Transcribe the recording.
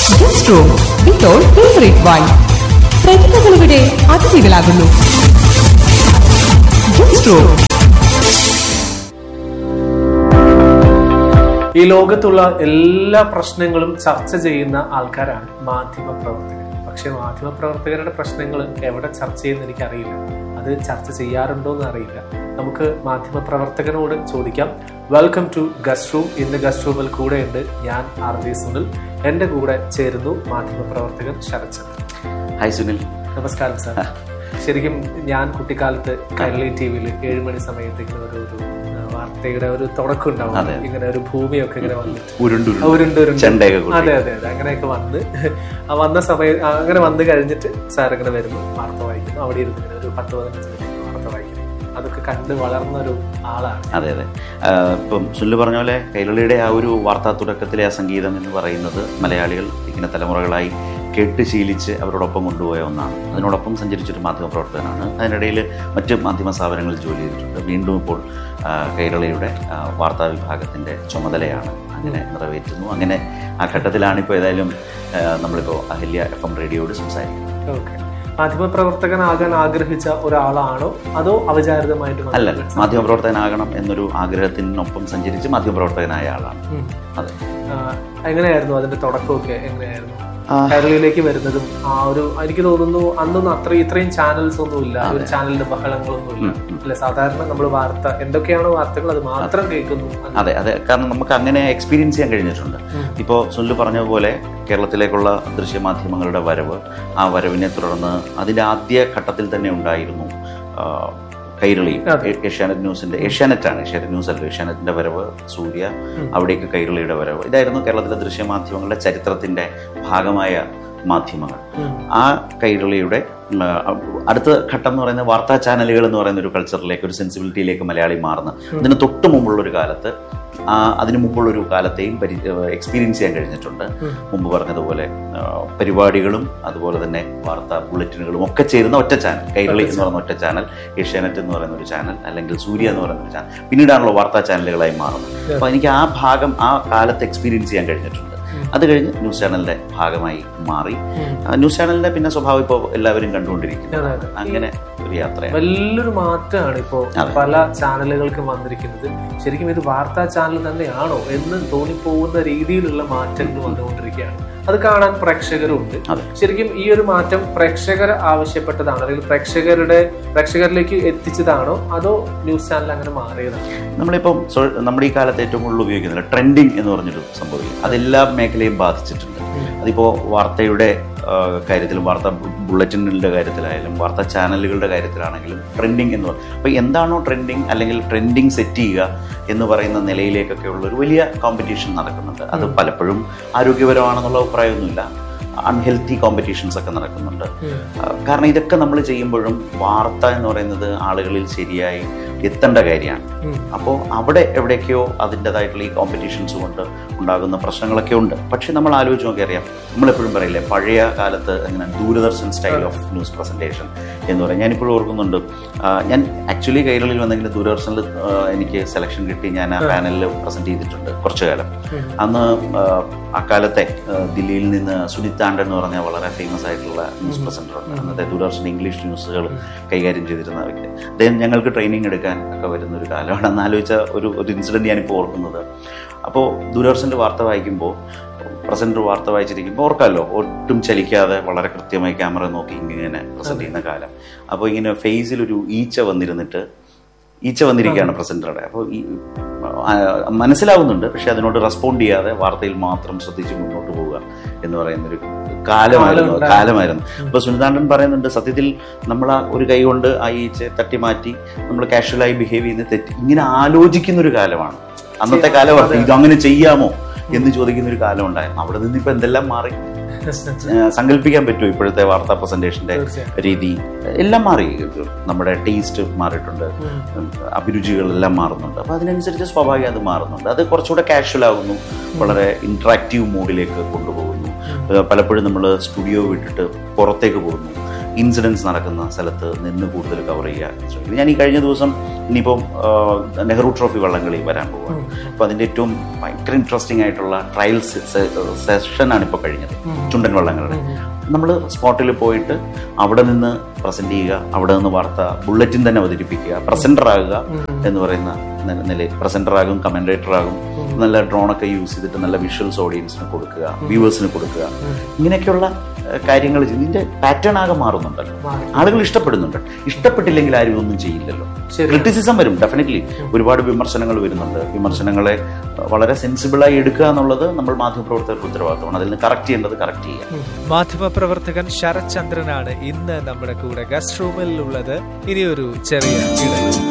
Guest room ഇപ്പോൾ favourite വൈൻ പ്രതിഭകളിവിടെ അതിഥികളാകുന്നു ഗസ്റ്റ് റൂം ഈ ലോകത്തുള്ള എല്ലാ പ്രശ്നങ്ങളും ചർച്ച ചെയ്യുന്ന ആൾക്കാരാണ് മാധ്യമ പ്രവർത്തകർ പക്ഷെ മാധ്യമ പ്രവർത്തകരുടെ പ്രശ്നങ്ങൾ എവിടെ ചർച്ച ചെയ്യുന്ന എനിക്കറിയില്ല അത് ചർച്ച ചെയ്യാറുണ്ടോ എന്ന് അറിയില്ല നമുക്ക് മാധ്യമ പ്രവർത്തകനോട് ചോദിക്കാം വെൽക്കം ടു ഗസ്റ്റ് റൂം ഇന്ന് ഗസ്റ്റ് റൂമിൽ കൂടെയുണ്ട് ഞാൻ ആർ ജെ സുനിൽ എന്റെ കൂടെ ചേരുന്നു മാധ്യമ പ്രവർത്തകൻ ശരത്ചന്ദ്രൻ ഹായ് സുനിൽ നമസ്കാരം സാർ ശരിക്കും ഞാൻ കുട്ടിക്കാലത്ത് കൈരളി ടി വിയിൽ ഏഴുമണി സമയത്ത് ഇങ്ങനെ ഒരു ഒരു ആ, വാർത്തയുടെ ഒരു തുടക്കം ഉണ്ടാവും ഇങ്ങനെ ഒരു ഭൂമിയൊക്കെ ഇങ്ങനെ വന്നിട്ട് ഉരുണ്ടുരുണ്ട് ഉരുണ്ട് ഉരുണ്ട്. ചെണ്ടയൊക്കെ കൊട്ടി. അതെ അതെ അതെ അങ്ങനെയൊക്കെ വന്ന് ആ വന്ന സമയം ആ, അങ്ങനെ വന്ന് കഴിഞ്ഞിട്ട് സാർ ഇങ്ങനെ വരുന്നു വാർത്ത വായിക്കുന്നു അവിടെ ഇരുന്ന് ഇങ്ങനെ ഒരു പത്ത് പതിനഞ്ച് മിനിറ്റ് വാർത്ത വായിക്കുന്നു അതൊക്കെ കണ്ട് വളർന്ന ഒരു ആളാണ് അതെ അതെ ആ, ഇപ്പം സുനിൽ പറഞ്ഞ പോലെ കൈരളിയുടെ ആ ഒരു വാർത്താ തുടക്കത്തിലെ ആ സംഗീതം എന്ന് പറയുന്നത് മലയാളികൾ ഇങ്ങനെ തലമുറകളായി കേട്ട് ശീലിച്ച് അവരോടൊപ്പം കൊണ്ടുപോയ ഒന്നാണ് അതിനോടൊപ്പം സഞ്ചരിച്ചൊരു മാധ്യമ പ്രവർത്തകനാണ് അതിനിടയിൽ മറ്റ് മാധ്യമ സ്ഥാപനങ്ങളിൽ ജോലി ചെയ്തിട്ടുണ്ട് വീണ്ടും ഇപ്പോൾ ആ, കൈരളിയുടെ ആ, വാർത്താ വിഭാഗത്തിൻ്റെ ചുമതലയാണ് അങ്ങനെ നിറവേറ്റുന്നു അങ്ങനെ ആ ഘട്ടത്തിലാണ് ഇപ്പോൾ ഏതായാലും ആ, നമ്മളിപ്പോൾ അഹല്യ എഫ് എം റേഡിയോയോട് സംസാരിക്കുന്നത് ഓക്കെ മാധ്യമ പ്രവർത്തകനാകാൻ ആഗ്രഹിച്ച ഒരാളാണോ അതോ അവചാരിതമായിട്ട് വന്നത്? അല്ല മാധ്യമപ്രവർത്തകനാകണം എന്നൊരു ആഗ്രഹത്തിനൊപ്പം സഞ്ചരിച്ച് മാധ്യമപ്രവർത്തകനായ ആളാണ് ഉം. അതെ ആ, എങ്ങനെയായിരുന്നു അതിന്റെ തുടക്കമൊക്കെ എങ്ങനെയായിരുന്നു ആ. കേരളയിലേക്ക് വരുന്നതും ആ ഒരു എനിക്ക് തോന്നുന്നു അന്നൊന്നും അത്ര ഇത്രയും ചാനൽസ് ഒന്നും ഇല്ല ഒരു ചാനലിന്റെ ബഹളങ്ങളൊന്നും ഇല്ല അല്ലെ സാധാരണ നമ്മൾ വാർത്ത എന്തൊക്കെയാണോ വാർത്തകൾ അത് മാത്രം കേൾക്കുന്നു അത് അതെ അതെ കാരണം നമുക്ക് അങ്ങനെ എക്സ്പീരിയൻസ് ചെയ്യാൻ കഴിഞ്ഞിട്ടുണ്ട് ഇപ്പോൾ സുനിൽ പറഞ്ഞതുപോലെ കേരളത്തിലേക്കുള്ള ദൃശ്യമാധ്യമങ്ങളുടെ വരവ് ആ വരവിനെ തുടർന്ന് അതിൻ്റെ ആദ്യ ഘട്ടത്തിൽ തന്നെ ഉണ്ടായിരുന്നു ആ, കൈരളിയും അതെ. ഏ- ഏഷ്യാനെറ്റ് ന്യൂസിന്റെ ഏഷ്യാനെറ്റാണ് ഏഷ്യാനെറ്റ് ന്യൂസ് അല്ല ഏഷ്യാനെറ്റിന്റെ വരവ് സൂര്യ അവിടേക്ക് കൈരളിയുടെ വരവ് ഇതായിരുന്നു കേരളത്തിലെ ദൃശ്യമാധ്യമങ്ങളുടെ ചരിത്രത്തിന്റെ ഭാഗമായ മാധ്യമങ്ങൾ ഉം. ആ കൈരളിയുടെ ഉം, ആ, അടുത്ത ഘട്ടം എന്ന് പറയുന്നത് വാർത്താ ചാനലുകൾ എന്ന് പറയുന്ന ഒരു കൾച്ചറിലേക്ക് ഒരു സെൻസിബിലിറ്റിയിലേക്ക് മലയാളി മാറുന്നു അതിന് തൊട്ട് മുമ്പുള്ള ഒരു കാലത്ത് ആ, അതിന് മുമ്പുള്ള ഒരു കാലത്തെയും എക്സ്പീരിയൻസ് ചെയ്യാൻ കഴിഞ്ഞിട്ടുണ്ട് മുമ്പ് പറഞ്ഞതുപോലെ ആ, പരിപാടികളും അതുപോലെ തന്നെ വാർത്താ ബുള്ളറ്റിനുകളും ഒക്കെ ചേരുന്ന ഒറ്റ ചാനൽ കൈരളി എന്ന് പറയുന്ന ഒറ്റ ചാനൽ ഏഷ്യാനെറ്റ് എന്ന് പറയുന്ന ഒരു ചാനൽ അല്ലെങ്കിൽ സൂര്യ എന്ന് പറയുന്ന ഒരു ചാനൽ പിന്നീടാണല്ലോ വാർത്താ ചാനലുകളായി മാറുന്നത് അപ്പോൾ എനിക്ക് ആ ഭാഗം ആ കാലത്ത് എക്സ്പീരിയൻസ് ചെയ്യാൻ കഴിഞ്ഞിട്ടുണ്ട് അത് കഴിഞ്ഞ് ന്യൂസ് ചാനലിന്റെ ഭാഗമായി മാറി ആ, ന്യൂസ് ചാനലിന്റെ പിന്നെ സ്വഭാവം ഇപ്പോൾ എല്ലാവരും കണ്ടുകൊണ്ടിരിക്കുന്നു അതെ, അതെ. അങ്ങനെ ഒരു യാത്രയാണ് വലിയൊരു മാറ്റമാണ് ഇപ്പോ അതെ. പല ചാനലുകൾക്കും വന്നിരിക്കുന്നത് ശരിക്കും ഇത് വാർത്താ ചാനൽ തന്നെയാണോ എന്ന് തോന്നിപ്പോകുന്ന രീതിയിലുള്ള മാറ്റങ്ങൾ വന്നുകൊണ്ടിരിക്കുകയാണ് അത് കാണാൻ പ്രേക്ഷകരുണ്ട് അതെ. ശരിക്കും ഈ ഒരു മാറ്റം പ്രേക്ഷകർ ആവശ്യപ്പെട്ടതാണോ അല്ലെങ്കിൽ പ്രേക്ഷകരുടെ പ്രേക്ഷകരിലേക്ക് എത്തിച്ചതാണോ അതോ ന്യൂസ് ചാനൽ അങ്ങനെ മാറിയതാണോ നമ്മളിപ്പം സോ- നമ്മുടെ ഈ കാലത്ത് ഏറ്റവും കൂടുതൽ ഉപയോഗിക്കുന്നില്ല ട്രെൻഡിങ് എന്ന് പറഞ്ഞൊരു സംഭവം അതെല്ലാ മേഖലയും ബാധിച്ചിട്ടുണ്ട് അതിപ്പോൾ വാർത്തയുടെ ആ, കാര്യത്തിലും വാർത്താ ബുള്ളറ്റിനുകളുടെ കാര്യത്തിലായാലും വാർത്താ ചാനലുകളുടെ കാര്യത്തിലാണെങ്കിലും ട്രെൻഡിങ് എന്ന് പറയും അപ്പോൾ എന്താണോ ട്രെൻഡിങ് അല്ലെങ്കിൽ ട്രെൻഡിങ് സെറ്റ് ചെയ്യുക എന്ന് പറയുന്ന നിലയിലേക്കൊക്കെ ഉള്ള ഒരു വലിയ കോമ്പറ്റീഷൻ നടക്കുന്നുണ്ട് അത് പലപ്പോഴും ആരോഗ്യപരമാണെന്നുള്ള അഭിപ്രായമൊന്നുമില്ല അൺഹെൽത്തി കോമ്പറ്റീഷൻസ് ഒക്കെ നടക്കുന്നുണ്ട് ആ, കാരണം ഇതൊക്കെ നമ്മൾ ചെയ്യുമ്പോഴും വാർത്ത എന്ന് പറയുന്നത് ആളുകളിൽ ശരിയായി എത്തേണ്ട കാര്യമാണ് അപ്പോൾ അവിടെ എവിടെയൊക്കെയോ അതിൻ്റെതായിട്ടുള്ള ഈ കോമ്പറ്റീഷൻസ് കൊണ്ട് ഉണ്ടാകുന്ന പ്രശ്നങ്ങളൊക്കെ ഉണ്ട് പക്ഷെ നമ്മൾ ആലോചിച്ച് നോക്കി അറിയാം നമ്മളെപ്പോഴും പറയില്ലേ പഴയ കാലത്ത് എങ്ങനെ Doordarshan style of news presentation എന്ന് പറയും ഞാനിപ്പോഴും ഓർക്കുന്നുണ്ട് ആ, ഞാൻ ആക്ച്വലി കൈരളിൽ വന്നെങ്കിൽ ദൂരദർശനിൽ ആ, എനിക്ക് സെലക്ഷൻ കിട്ടി ഞാൻ ആ പാനലിൽ പ്രസന്റ് ചെയ്തിട്ടുണ്ട് കുറച്ചു കാലം അന്ന് ആ, അക്കാലത്തെ ആ, ദില്ലിയിൽ നിന്ന് സുനിത് താണ്ടൻ എന്ന് പറഞ്ഞ വളരെ ഫേമസ് ആയിട്ടുള്ള ന്യൂസ് പ്രസന്റർ ഉണ്ട് അന്നത്തെ ദൂരദർശൻ ഇംഗ്ലീഷ് ന്യൂസുകൾ കൈകാര്യം ചെയ്തിരുന്ന വ്യക്തി അദ്ദേഹം ഞങ്ങൾക്ക് ട്രെയിനിങ് എടുക്കാൻ ഒക്കെ വരുന്ന ഒരു കാലമാണ് അന്ന് ആലോചിച്ച ഒരു ഒരു ഇൻസിഡന്റ് ഞാനിപ്പോൾ ഓർക്കുന്നത് അപ്പോൾ ദൂരദർശൻ്റെ വാർത്ത വായിക്കുമ്പോൾ പ്രസന്റർ വാർത്ത വായിച്ചിരിക്കുമ്പോൾ ഓർക്കാമല്ലോ ഒട്ടും ചലിക്കാതെ വളരെ കൃത്യമായി ക്യാമറ നോക്കി ഇങ്ങനെ പ്രസന്റ് ചെയ്യുന്ന കാലം അപ്പോൾ ഇങ്ങനെ ഫേസിൽ ഒരു ഈച്ച വന്നിരുന്നിട്ട് ഈച്ച വന്നിരിക്കുകയാണ് പ്രസന്ററുടെ അപ്പോൾ ഈ ആ, മനസ്സിലാവുന്നുണ്ട് പക്ഷെ അതിനോട് റെസ്പോണ്ട് ചെയ്യാതെ വാർത്തയിൽ മാത്രം ശ്രദ്ധിച്ച് മുന്നോട്ട് പോവുക എന്ന് പറയുന്നൊരു കാലമായിരുന്നു കാലം കാലമായിരുന്നു അപ്പൊ സുനിതാണ്ടൻ പറയുന്നുണ്ട് സത്യത്തിൽ നമ്മൾ ആ ഒരു കൈ കൊണ്ട് ആ ഈച്ച തട്ടി മാറ്റി നമ്മൾ കാഷ്വലായി ബിഹേവ് ചെയ്യുന്ന തെറ്റ് ഇങ്ങനെ ആലോചിക്കുന്ന ഒരു കാലമാണ് അന്നത്തെ കാലമാണ് ഇത് അങ്ങനെ ചെയ്യാമോ എന്ന് ചോദിക്കുന്ന ഒരു കാലം ഉണ്ടായിരുന്നു അവിടെ നിന്ന് ഇപ്പൊ എന്തെല്ലാം മാറി ഏഹ് സങ്കല്പിക്കാൻ പറ്റുമോ ഇപ്പോഴത്തെ വാർത്താ പ്രസന്റേഷന്റെ തീർച്ചയായും. രീതി എല്ലാം മാറി നമ്മുടെ ടേസ്റ്റ് മാറിയിട്ടുണ്ട് അഭിരുചികളെല്ലാം മാറുന്നുണ്ട് അപ്പൊ അതിനനുസരിച്ച് സ്വാഭാവികം അത് മാറുന്നുണ്ട് അത് കുറച്ചുകൂടെ കാഷ്വൽ ആകുന്നു വളരെ ഇന്ററാക്റ്റീവ് മോഡിലേക്ക് കൊണ്ടുപോകുന്നു ഏഹ് പലപ്പോഴും നമ്മൾ സ്റ്റുഡിയോ വിട്ടിട്ട് പുറത്തേക്ക് പോകുന്നു ഇൻസിഡൻസ് നടക്കുന്ന സ്ഥലത്ത് നിന്ന് കൂടുതൽ കവർ ചെയ്യാൻ ശ്രമിക്കും ഞാൻ ഈ കഴിഞ്ഞ ദിവസം ഇനിയിപ്പം ആ, നെഹ്റു ട്രോഫി വള്ളംകളി വരാൻ പോവുകയാണ് അപ്പോൾ അതിൻ്റെ ഏറ്റവും ഭയങ്കര ഇൻട്രസ്റ്റിംഗ് ആയിട്ടുള്ള ട്രയൽ സെഷനാണ് ഇപ്പോൾ കഴിഞ്ഞത് ചുണ്ടൻ വള്ളങ്ങളുടെ നമ്മൾ സ്പോട്ടിൽ പോയിട്ട് അവിടെ നിന്ന് പ്രസന്റ് ചെയ്യുക അവിടെ നിന്ന് വാർത്ത ബുള്ളറ്റിൻ തന്നെ അവതരിപ്പിക്കുക പ്രസന്റർ ആകുക എന്ന് പറയുന്ന നി- നിലയിൽ പ്രസന്റർ ആകും കമന്റേറ്റർ ആകും നല്ല ഡ്രോണൊക്കെ യൂസ് ചെയ്തിട്ട് നല്ല വിഷ്വൽസ് ഓഡിയൻസിന് കൊടുക്കുക വ്യൂവേഴ്സിന് കൊടുക്കുക ഇങ്ങനെയൊക്കെയുള്ള കാര്യങ്ങൾ ഇതിന്റെ പാറ്റേൺ ആകെ മാറുന്നുണ്ടല്ലോ മാറി. ആളുകൾ ഇഷ്ടപ്പെടുന്നുണ്ട് ഇഷ്ടപ്പെട്ടില്ലെങ്കിൽ ആരും ഒന്നും ചെയ്യില്ലല്ലോ ശരിയാണ്. ക്രിറ്റിസിസം വരും ഡെഫിനറ്റ്ലി ഒരുപാട് വിമർശനങ്ങൾ വരുന്നുണ്ട് വിമർശനങ്ങളെ വളരെ സെൻസിബിളായി എടുക്കുക എന്നുള്ളത് നമ്മൾ മാധ്യമപ്രവർത്തകർക്ക് ഉത്തരവാദിത്തമാണ് അതിൽ നിന്ന് കറക്റ്റ് ചെയ്യേണ്ടത് കറക്റ്റ് ചെയ്യുക മാധ്യമപ്രവർത്തകൻ ശരത് ചന്ദ്രനാണ് ഇന്ന് നമ്മുടെ കൂടെ ഗസ്റ്റ് റൂമിൽ ഉള്ളത് ഇനിയൊരു ചെറിയ ഇടവേള